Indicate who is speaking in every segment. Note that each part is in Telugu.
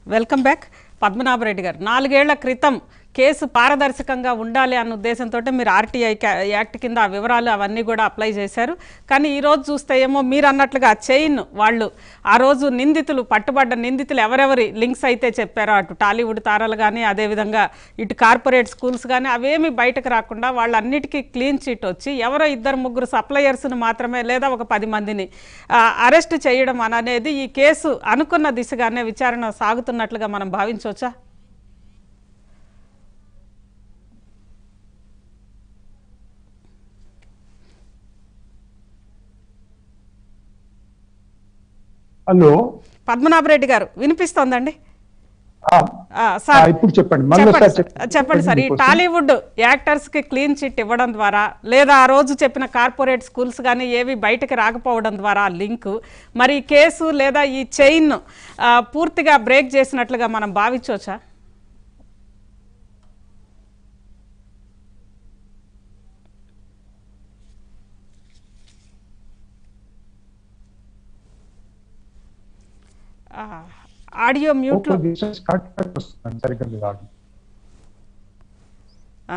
Speaker 1: వెల్కమ్ బ్యాక్ పద్మనాభరెడ్డి గారు నాలుగేళ్ల క్రితం కేసు పారదర్శకంగా ఉండాలి అన్న ఉద్దేశంతో మీరు ఆర్టీఐ యాక్ట్ కింద ఆ వివరాలు అవన్నీ కూడా అప్లై చేశారు కానీ ఈ రోజు చూస్తే ఏమో మీరు అన్నట్లుగా చైన్ వాళ్ళు ఆ రోజు నిందితులు పట్టుబడ్డ నిందితులు ఎవరెవరి లింక్స్ అయితే చెప్పారో అటు టాలీవుడ్ తారలు కానీ అదేవిధంగా ఇటు కార్పొరేట్ స్కూల్స్ కానీ అవేమి బయటకు రాకుండా వాళ్ళన్నిటికీ క్లీన్ చీట్ వచ్చి ఎవరో ఇద్దరు ముగ్గురు సప్లయర్స్ని మాత్రమే లేదా ఒక పది మందిని అరెస్ట్ చేయడం అనేది ఈ కేసు అనుకున్న దిశగానే విచారణ సాగుతున్నట్లుగా మనం భావించవచ్చా
Speaker 2: హలో
Speaker 1: పద్మనాభరెడ్డి గారు వినిపిస్తోందండి
Speaker 2: ఆ,
Speaker 1: ఆ,
Speaker 2: ఆ,
Speaker 1: సార్
Speaker 2: ఇప్పుడు చెప్పండి మళ్ళీ
Speaker 1: చెప్పండి
Speaker 2: ఒకసారి
Speaker 1: సార్. చెప్పండి సార్ ఈ టాలీవుడ్ యాక్టర్స్ కి క్లీన్ చిట్ ఇవ్వడం ద్వారా లేదా ఆ రోజు చెప్పిన కార్పొరేట్ స్కూల్స్ కానీ ఏవి బయటకు రాకపోవడం ద్వారా లింక్ మరి ఈ కేసు లేదా ఈ చైన్ పూర్తిగా బ్రేక్ చేసినట్లుగా మనం భావించవచ్చా ఆ, ఆడియో మ్యూట్లో
Speaker 2: స్టార్ట్ వస్తుంది సరిగ్గా లేదు ఆడియో.
Speaker 1: ఆ,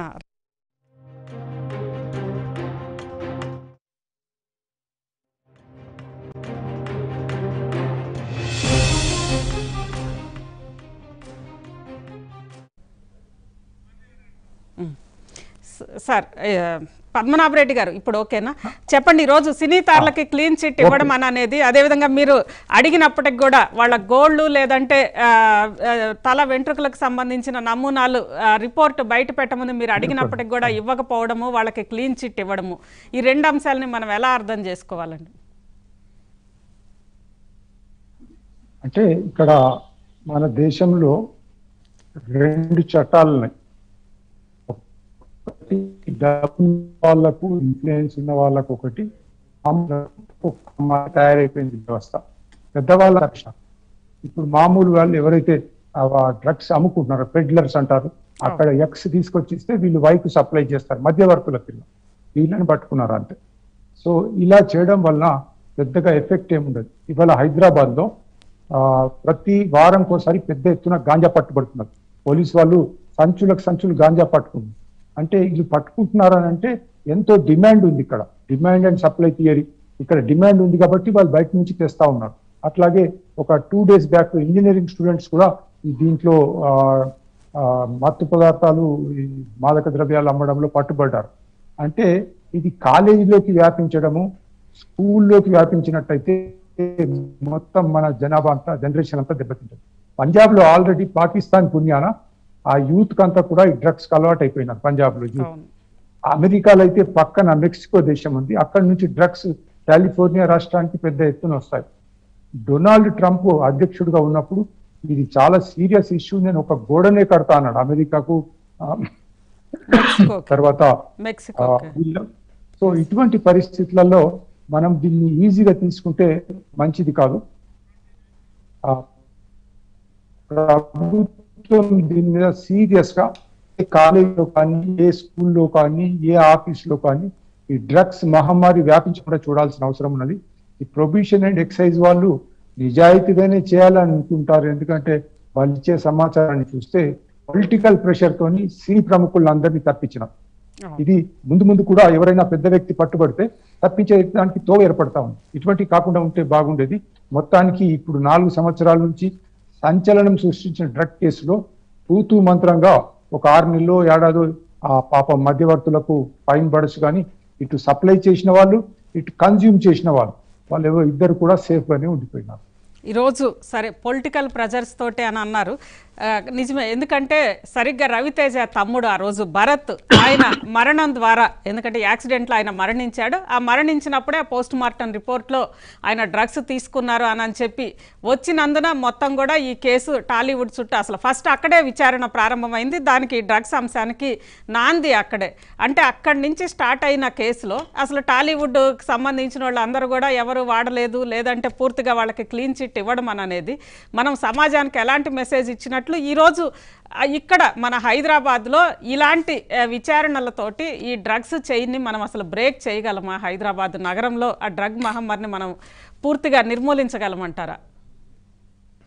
Speaker 1: స- సార్ ఏ, పద్మనాభరెడ్డి గారు ఇప్పుడు ఓకేనా చెప్పండి ఈరోజు సినీ తారలకి క్లీన్ చిట్ ఇవ్వడం అని అనేది అదేవిధంగా మీరు అడిగినప్పటికి కూడా వాళ్ళ గోల్డ్ లేదంటే ఆ, ఆ, తల వెంట్రుకలకు సంబంధించిన నమూనాలు ఆ, రిపోర్ట్ బయట పెట్టమని మీరు అడిగినప్పటికి కూడా ఇవ్వకపోవడము వాళ్ళకి క్లీన్ చిట్ ఇవ్వడము ఈ రెండు అంశాలని మనం ఎలా అర్థం చేసుకోవాలండి
Speaker 2: అంటే ఇక్కడ మన దేశంలో రెండు చట్టాలు ఉన్నాయి ఒకటి డబ్బు వాళ్ళకు ఇన్ఫ్లుయెన్స్ ఉన్న వాళ్ళకు ఒకటి మామూలు ఒక తయారైపోయింది వ్యవస్థ పెద్దవాళ్ళ రక్షణ ఇప్పుడు మామూలు వాళ్ళు ఎవరైతే డ్రగ్స్ అమ్ముకుంటున్నారో పెడ్లర్స్ అంటారు అక్కడ ఎక్స్ తీసుకొచ్చి ఇస్తే వీళ్ళు వైకు సప్లై చేస్తారు మధ్యవర్తుల కింద వీళ్ళని పట్టుకున్నారు అంతే సో ఇలా చేయడం వలన పెద్దగా ఎఫెక్ట్ ఏముండదు ఇవాళ హైదరాబాద్ లో ఆ, ప్రతి వారంకోసారి పెద్ద ఎత్తున గాంజా పట్టుబడుతున్నారు పోలీసు వాళ్ళు సంచులకు సంచులు గాంజా పట్టుకుంది అంటే వీళ్ళు పట్టుకుంటున్నారు అని అంటే ఎంతో డిమాండ్ ఉంది ఇక్కడ డిమాండ్ అండ్ సప్లై థియరీ ఇక్కడ డిమాండ్ ఉంది కాబట్టి వాళ్ళు బయట నుంచి తెస్తా ఉన్నారు అట్లాగే ఒక two days back engineering students కూడా ఈ దీంట్లో ఆ, ఆ, మత్తు పదార్థాలు ఈ మాదక ద్రవ్యాలు అమ్మడంలో పట్టుబడ్డారు అంటే ఇది కాలేజీలోకి వ్యాపించడము స్కూల్లోకి వ్యాపించినట్టయితే మొత్తం మన జనాభా అంతా జనరేషన్ అంతా దెబ్బతింటుంది పంజాబ్ లో ఆల్రెడీ పాకిస్తాన్ పుణ్యాన ఆ యూత్ కంతా కూడా ఈ డ్రగ్స్ అలవాటు అయిపోయినారు పంజాబ్ లో యూత్
Speaker 1: అవును
Speaker 2: అమెరికాలో అయితే పక్కన మెక్సికో దేశం ఉంది అక్కడ నుంచి డ్రగ్స్ కాలిఫోర్నియా రాష్ట్రానికి పెద్ద ఎత్తున వస్తాయి డొనాల్డ్ ట్రంప్ అధ్యక్షుడిగా ఉన్నప్పుడు ఇది చాలా సీరియస్ ఇష్యూ నేను ఒక గోడనే కడతా అన్నాడు అమెరికాకు ఆ,
Speaker 1: మెక్సికోకి
Speaker 2: తర్వాత
Speaker 1: మెక్సికో
Speaker 2: ఆ, వీళ్ళ- సో ఇటువంటి పరిస్థితులలో మనం దీన్ని ఈజీగా తీసుకుంటే మంచిది కాదు ఆ, ప్రభుత్వం దీని మీద సీరియస్ గా ఏ కాలేజీలో కానీ ఏ స్కూల్లో కానీ ఏ ఆఫీస్లో కానీ ఈ డ్రగ్స్ మహమ్మారి వ్యాపించకుండా చూడాల్సిన అవసరం ఉన్నది ఈ ప్రొబిషన్ అండ్ ఎక్సైజ్ వాళ్ళు నిజాయితీగానే చేయాలని అనుకుంటారు ఎందుకంటే వాళ్ళు ఇచ్చే సమాచారాన్ని చూస్తే పొలిటికల్ ప్రెషర్ తోని సినీ ప్రముఖులందరినీ తప్పించినాం
Speaker 1: అవును.
Speaker 2: ఇది ముందు ముందు కూడా ఎవరైనా పెద్ద వ్యక్తి పట్టుబడితే తప్పించే దానికి తో ఏర్పడతా ఉంది ఇటువంటి కాకుండా ఉంటే బాగుండేది మొత్తానికి ఇప్పుడు నాలుగు సంవత్సరాల నుంచి సంచలనం సృష్టించిన డ్రగ్ కేసులో తూతూ మంత్రంగా ఒక ఆరు నెలలో ఏడాదో ఆ పాప మధ్యవర్తులకు ఫైన్ పడచ్చు కానీ ఇటు సప్లై చేసిన వాళ్ళు ఇటు కన్జ్యూమ్ చేసిన వాళ్ళు వాళ్ళు ఎవరో ఇద్దరు కూడా సేఫ్ గానే ఉండిపోయినారు
Speaker 1: ఈరోజు సరే పొలిటికల్ ప్రెజర్స్ తోటి అని అన్నారు ఆ, నిజమే ఎందుకంటే సరిగ్గా రవితేజ తమ్ముడు ఆ రోజు భరత్ ఆయన మరణం ద్వారా ఎందుకంటే యాక్సిడెంట్లో ఆయన మరణించాడు ఆ మరణించినప్పుడే పోస్ట్ మార్టం రిపోర్ట్లో ఆయన డ్రగ్స్ తీసుకున్నారు అని అని చెప్పి వచ్చినందున మొత్తం కూడా ఈ కేసు టాలీవుడ్ చుట్టూ అసలు ఫస్ట్ అక్కడే విచారణ ప్రారంభమైంది దానికి డ్రగ్స్ అంశానికి నాంది అక్కడే అంటే అక్కడి నుంచి స్టార్ట్ అయిన కేసులో అసలు టాలీవుడ్కి సంబంధించిన వాళ్ళు అందరూ కూడా ఎవరు వాడలేదు లేదంటే పూర్తిగా వాళ్ళకి క్లీన్ చిట్ ఇవ్వడం అని అనేది మనం సమాజానికి ఎలాంటి మెసేజ్ ఇచ్చినట్లు ఈరోజు ఆ, ఇక్కడ మన హైదరాబాద్లో ఇలాంటి ఆ, విచారణలతోటి ఈ డ్రగ్స్ చైన్ని మనం అసలు బ్రేక్ చేయగలమా హైదరాబాద్ నగరంలో ఆ డ్రగ్ మహమ్మారిని మనం పూర్తిగా నిర్మూలించగలమంటారా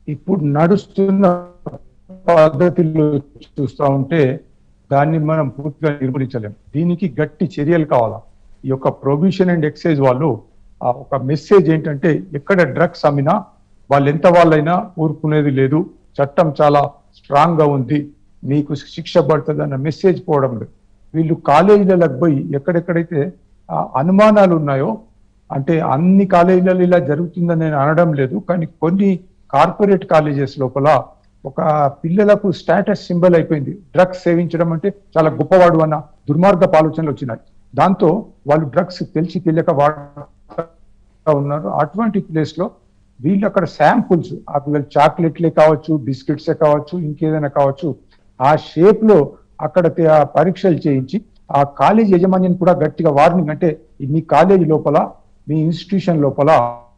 Speaker 2: ఇప్పుడు నడుస్తున్న పద్ధతిలో చూస్తా ఉంటే దాన్ని మనం పూర్తిగా నిర్మూలించలేం దీనికి గట్టి చర్యలు కావాలా ఈ యొక్క ప్రొవిషన్ అండ్ ఎక్సైజ్ వాళ్ళు ఆ ఒక మెసేజ్ ఏంటంటే ఎక్కడ డ్రగ్స్ అమ్మినా వాళ్ళు ఎంత వాళ్ళైనా ఊరుకునేది లేదు చట్టం చాలా స్ట్రాంగ్ గా ఉంది మీకు శిక్ష పడుతుంది అన్న మెసేజ్ పోవడం లేదు వీళ్ళు కాలేజీలకు పోయి ఎక్కడెక్కడైతే ఆ అనుమానాలు ఉన్నాయో అంటే అన్ని కాలేజీలలో ఇలా జరుగుతుందని నేను అనడం లేదు కానీ కొన్ని కార్పొరేట్ కాలేజెస్ లోపల ఒక పిల్లలకు స్టేటస్ సింబల్ అయిపోయింది డ్రగ్స్ సేవించడం అంటే చాలా గొప్పవాడు అన్న దుర్మార్గపు ఆలోచనలు వచ్చినాయి దాంతో వాళ్ళు డ్రగ్స్ తెలిసి తెలియక వాడుతూ ఉన్నారు అటువంటి ప్లేస్ లో వీళ్ళు అక్కడ శాంపుల్స్ అవి చాక్లెట్లే కావచ్చు బిస్కెట్సే కావచ్చు ఇంకేదైనా కావచ్చు ఆ షేప్ లో అక్కడ తే- ఆ పరీక్షలు చేయించి ఆ కాలేజ్ యజమాన్యం కూడా గట్టిగా వార్నింగ్ అంటే ఈ మీ కాలేజ్ లోపల మీ ఇన్స్టిట్యూషన్ లోపల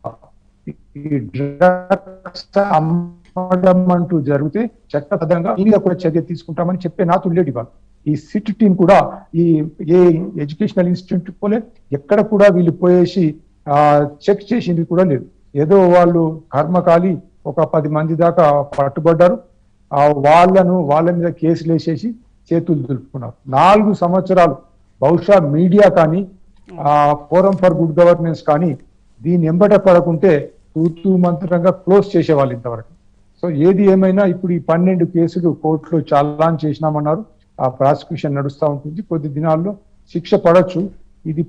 Speaker 2: ఈ డ్రగ్స్ అమ్మడం అంటూ జరిగితే చట్టబద్ధంగా ఈ మీద కూడా చర్య తీసుకుంటామని చెప్పే నాతో లేడు ఇవాళ ఈ సిట్ టీం కూడా ఈ ఏ ఎడ్యుకేషనల్ ఇన్స్టిట్యూట్ పోలే ఎక్కడ కూడా వీళ్ళు పోయేసి ఆ చెక్ చేసింది కూడా లేదు ఏదో వాళ్ళు కర్మకాలి ఒక పది మంది దాకా పట్టుబడ్డారు ఆ వాళ్ళను వాళ్ళ మీద కేసులు వేసేసి చేతులు దులుపుకున్నారు నాలుగు సంవత్సరాలు బహుశా మీడియా కానీ ఆ ఫోరం ఫర్ గుడ్ గవర్నెన్స్ కానీ దీన్ని ఎంబట పడకుంటే తూతూ మంత్రంగా క్లోజ్ చేసేవాళ్ళు ఇంతవరకు సో ఏది ఏమైనా ఇప్పుడు ఈ పన్నెండు కేసులు కోర్టులో చాలాన్ చేసినామన్నారు ఆ ప్రాసిక్యూషన్ నడుస్తూ ఉంటుంది కొద్ది దినాల్లో శిక్ష పడొచ్చు ఇది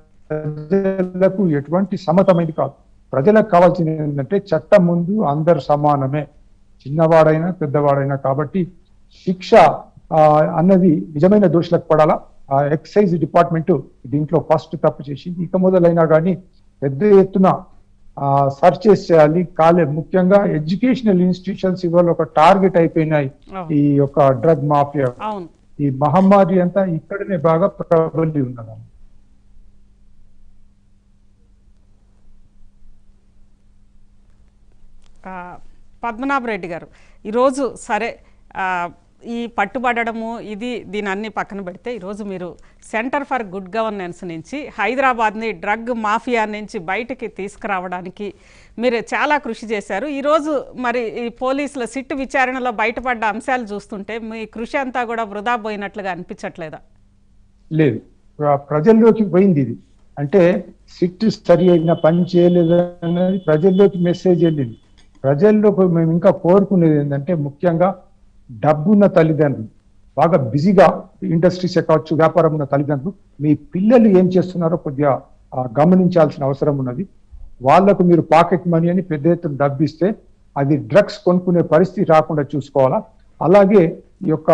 Speaker 2: ప్రజలకు ఎటువంటి సమతమైనది కాదు ప్రజలకు కావాల్సింది ఏంటంటే చట్టం ముందు అందరు సమానమే చిన్నవాడైనా పెద్దవాడైనా కాబట్టి శిక్ష ఆ, అన్నది నిజమైన దోషులకు పడాలా ఆ ఎక్సైజ్ డిపార్ట్మెంట్ దీంట్లో ఫస్ట్ తప్పు చేసింది ఇక మొదలైనా కానీ పెద్ద ఎత్తున సర్చెస్ చేయాలి కాలే ముఖ్యంగా ఎడ్యుకేషనల్ ఇన్స్టిట్యూషన్స్ ఇవాళ ఒక టార్గెట్ అయిపోయినాయి
Speaker 1: అవును.
Speaker 2: ఈ యొక్క డ్రగ్ మాఫియా
Speaker 1: అవును
Speaker 2: ఈ మహమ్మారి అంతా ఇక్కడనే బాగా ప్రబలి ఉన్నది
Speaker 1: ఆ, పద్మనాభ రెడ్డి గారు ఈరోజు సరే ఆ, ఈ పట్టుబడడము ఇది దీని అన్ని పక్కన పెడితే ఈరోజు మీరు సెంటర్ ఫర్ గుడ్ గవర్నెన్స్ నుంచి హైదరాబాద్ని డ్రగ్ మాఫియా నుంచి బయటికి తీసుకురావడానికి మీరు చాలా కృషి చేశారు ఈరోజు మరి ఈ పోలీసుల సిట్టు విచారణలో బయటపడ్డ అంశాలు చూస్తుంటే మీ కృషి అంతా కూడా వృధా పోయినట్లుగా అనిపించట్లేదా
Speaker 2: లేదు ప్ర- ప్రజల్లోకి పోయింది ఇది అంటే సిట్ సరి అయిన పని చేయలేదు అనేది ప్రజల్లోకి మెసేజ్ వెళ్ళింది ప్రజల్లోకి మేము ఇంకా కోరుకునేది ఏంటంటే ముఖ్యంగా డబ్బున్న తల్లిదండ్రులు బాగా బిజీగా ఇండస్ట్రీస్ కావచ్చు వ్యాపారం ఉన్న తల్లిదండ్రులు మీ పిల్లలు ఏం చేస్తున్నారో కొద్దిగా ఆ, గమనించాల్సిన అవసరం ఉన్నది వాళ్లకు మీరు పాకెట్ మనీ అని పెద్ద ఎత్తున డబ్బు ఇస్తే అది డ్రగ్స్ కొనుక్కునే పరిస్థితి రాకుండా చూసుకోవాలా అలాగే ఈ యొక్క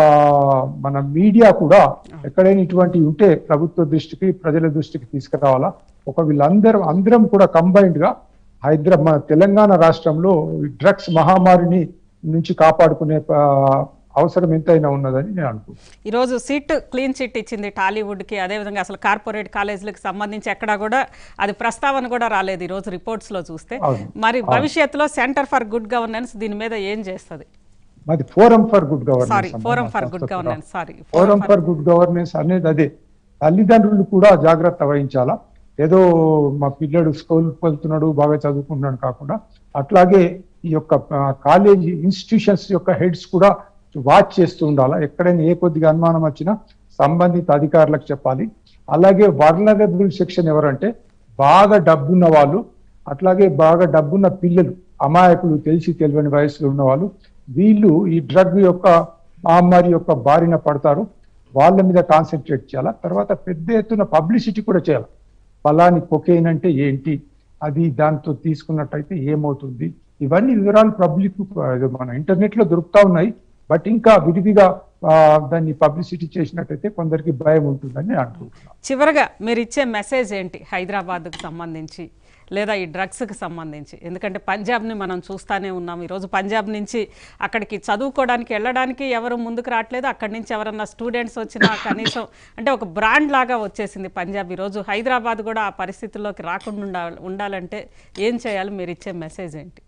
Speaker 2: మన మీడియా కూడా ఎక్కడైనా ఇటువంటి ఉంటే ప్రభుత్వ దృష్టికి ప్రజల దృష్టికి తీసుకురావాలా ఒక వీళ్ళందరం అందరం కూడా కంబైన్డ్ గా హైదరాబాద్ మన తెలంగాణ రాష్ట్రంలో ఈ డ్రగ్స్ మహమ్మారిని నుంచి కాపాడుకునే ఆ, అవసరం ఎంతైనా ఉన్నదని నేను అనుకుంటున్నాను
Speaker 1: ఈరోజు సీట్ క్లీన్ చిట్ ఇచ్చింది టాలీవుడ్కి అదేవిధంగా అసలు కార్పొరేట్ కాలేజీలకు సంబంధించి ఎక్కడా కూడా అది ప్రస్తావన కూడా రాలేదు ఈరోజు రిపోర్ట్స్లో చూస్తే
Speaker 2: అవును.
Speaker 1: మరి భవిష్యత్తులో సెంటర్ ఫర్ గుడ్ గవర్నెన్స్ దీని మీద ఏం చేస్తుంది
Speaker 2: మాది forum for good
Speaker 1: sorry
Speaker 2: governance
Speaker 1: forum for good governance sorry
Speaker 2: forum for good governance అనేది అదే తల్లిదండ్రులు కూడా జాగ్రత్త వహించాలా ఏదో మా పిల్లడు స్కూల్ వెళ్తున్నాడు బాగా చదువుకుంటున్నాడు కాకుండా అట్లాగే ఈ యొక్క కాలేజీ ఇన్స్టిట్యూషన్స్ యొక్క హెడ్స్ కూడా వాచ్ చేస్తూ ఉండాలా ఎక్కడైనా ఏ కొద్దిగా అనుమానం వచ్చినా సంబంధిత అధికారులకు చెప్పాలి అలాగే వర్నరబుల్ సెక్షన్ ఎవరంటే బాగా డబ్బున్న వాళ్ళు అట్లాగే బాగా డబ్బున్న పిల్లలు అమాయకులు తెలిసి తెలియని వయసులో ఉన్న వాళ్ళు వీళ్ళు ఈ డ్రగ్ యొక్క మహమ్మారి యొక్క బారిన పడతారు వాళ్ళ మీద కాన్సన్ట్రేట్ చేయాలా తర్వాత పెద్ద ఎత్తున పబ్లిసిటీ కూడా చేయాలి ఫలాని కొకేన్ అంటే ఏంటి అది దాంతో తీసుకున్నట్టయితే ఏమవుతుంది ఇవన్నీ వివరాలు పబ్లిక్ మన ఇంటర్నెట్ లో దొరుకుతా ఉన్నాయి బట్ ఇంకా విడివిగా ఆ, దాన్ని పబ్లిసిటీ చేసినట్టయితే కొందరికి భయం ఉంటుందని నేను అనుకుంటున్నాను
Speaker 1: చివరగా మీరు ఇచ్చే మెసేజ్ ఏంటి హైదరాబాద్కు సంబంధించి లేదా ఈ డ్రగ్స్కి సంబంధించి ఎందుకంటే పంజాబ్ని మనం చూస్తానే ఉన్నాం ఈరోజు పంజాబ్ నుంచి అక్కడికి చదువుకోవడానికి వెళ్ళడానికి ఎవరు ముందుకు రావట్లేదు అక్కడి నుంచి ఎవరన్నా స్టూడెంట్స్ వచ్చినా కనీసం అంటే ఒక బ్రాండ్ లాగా వచ్చేసింది పంజాబ్ ఈరోజు హైదరాబాద్ కూడా ఆ పరిస్థితుల్లోకి రాకుండా ఉండాలి ఉండాలంటే ఏం చేయాలి మీరు ఇచ్చే మెసేజ్ ఏంటి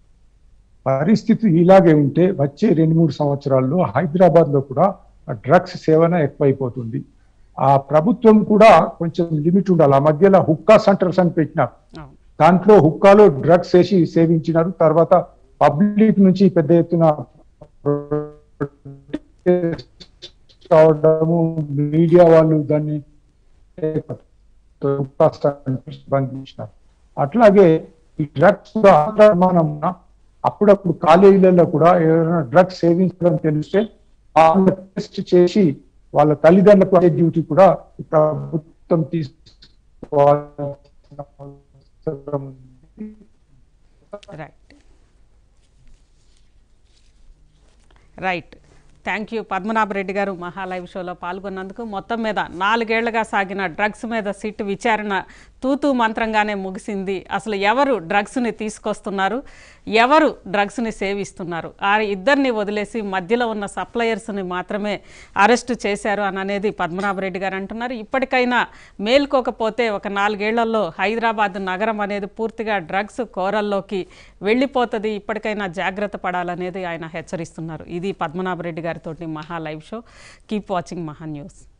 Speaker 2: పరిస్థితి ఇలాగే ఉంటే వచ్చే రెండు మూడు సంవత్సరాల్లో హైదరాబాద్ లో కూడా డ్రగ్స్ సేవన ఎక్కువైపోతుంది ఆ ప్రభుత్వం కూడా కొంచెం లిమిట్ ఉండాలి ఆ మధ్యలో హుక్కా సెంటర్స్ అని పెట్టినారు
Speaker 1: అవును
Speaker 2: దాంట్లో హుక్కాలో డ్రగ్స్ వేసి సేవించినారు తర్వాత పబ్లిక్ నుంచి పెద్ద ఎత్తున కావడము మీడియా వాళ్ళు దాన్ని బంధించినారు అట్లాగే ఈ డ్రగ్స్ మనం అప్పుడప్పుడు కాలేజీలలో కూడా ఎవరైనా డ్రగ్స్ సేవించడం తెలిస్తే వాళ్ళ టెస్ట్ చేసి వాళ్ళ తల్లిదండ్రులకు అదే డ్యూటీ కూడా ఈ ప్రభుత్వం తీసుకోవాల్సిన అవసరం ఉంది.
Speaker 1: Right right thank you Padmanabha Reddy గారు మహాలైవ్ షోలో పాల్గొన్నందుకు మొత్తం మీద నాలుగేళ్లుగా సాగిన డ్రగ్స్ మీద సిట్ విచారణ తూతూ మంత్రంగానే ముగిసింది అసలు ఎవరు డ్రగ్స్ని తీసుకొస్తున్నారు ఎవరు డ్రగ్స్ని సేవిస్తున్నారు ఆ ఇద్దరిని వదిలేసి మధ్యలో ఉన్న సప్లయర్స్ని మాత్రమే అరెస్టు చేశారు అని అనేది పద్మనాభరెడ్డి గారు అంటున్నారు ఇప్పటికైనా మేల్కోకపోతే ఒక నాలుగేళ్లలో హైదరాబాద్ నగరం అనేది పూర్తిగా డ్రగ్స్ కోరల్లోకి వెళ్ళిపోతుంది ఇప్పటికైనా జాగ్రత్త పడాలనేది ఆయన హెచ్చరిస్తున్నారు ఇది పద్మనాభరెడ్డి గారితోటి మహా లైవ్ షో కీప్ వాచింగ్ మహా న్యూస్